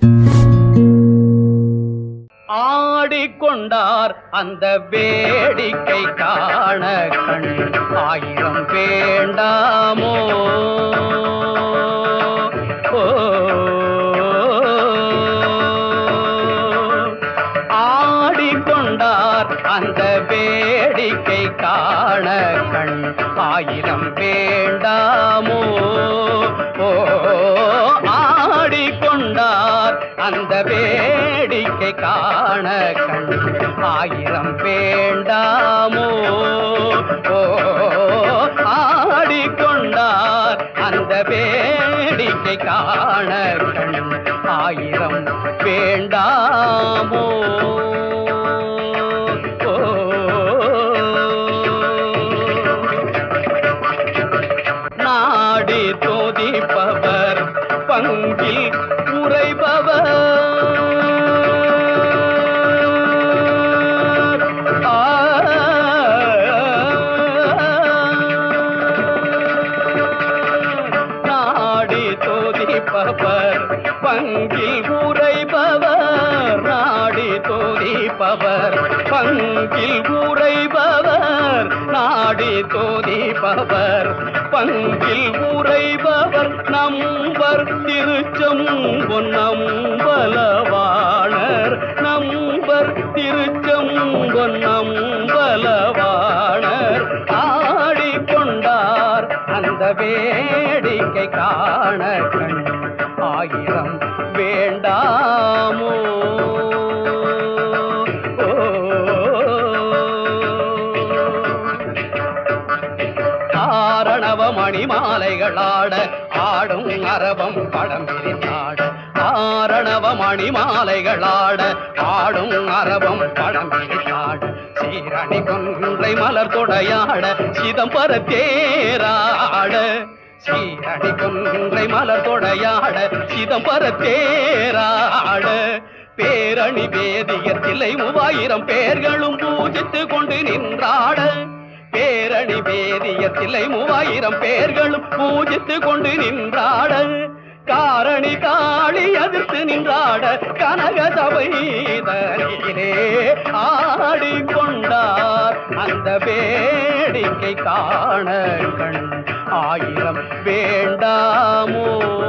ஆடிக்கொண்டார் அந்த வேடிக்கை காண கண் ஆயிரம் வேண்டாமோ ஓ. ஆடிக்கொண்டார் அந்த வேடிக்கை காண கண் ஆயிரம் வேண்டாமோ ஓ ஆடிக்கொண்டார் அந்த வேடிக்கை காண கண் ஆயிரம் வேண்டாமோ ஓ ஆடிக்கொண்டார் அந்த வேடிக்கை காண கண் ஆயிரம் வேண்டாமோ நாடி தோதிப்பவர் பங்கில் உறைபவர் ஆ. நாடி தோதிப்பவர் பங்கில் உறைபவர் நாடி தோதிப்பவர் பங்கில் உறைபவர் நாடி தோதிப்பவர் பங்கில் உறைபவர் நம்பர் திருச்சம் பொன்னம்பலவாணர் நம்பர் திருச்சம் பொன்னம்பலவாணர் ஆடிக்கொண்டார் அந்த வேடிக்கை காண கண் ஆயிரம் வேண்டாமோ ஓ. ஆரணவ மணிமாலைகளாட ஆடும் அரவம் படம் விரித்தாட ஆரணவ மணிமாலைகளாட ஆடும் அரவம் படம் விரித்தாட சீரணி கொன்றை மலர் கொடையாட சிதம்பர தேராட சீரணி கொன்றை மலர் கொடையாட சிதம்பர தேராட பேரணி வேதியர் தில்லை மூவாயிரம் பேர்களும் பூஜித்து கொண்டு நின்றாட பேரணி வேதியர் தில்லை மூவாயிரம் பேர்களும் பூஜித்து கொண்டு நின்றாட காரணி காளி எதிர்த்து நின்றாட கனக சபைதனிலே ஆடிக்கொண்டார் அந்த வேடிக்கை காண கண் ஆயிரம் வேண்டாமோ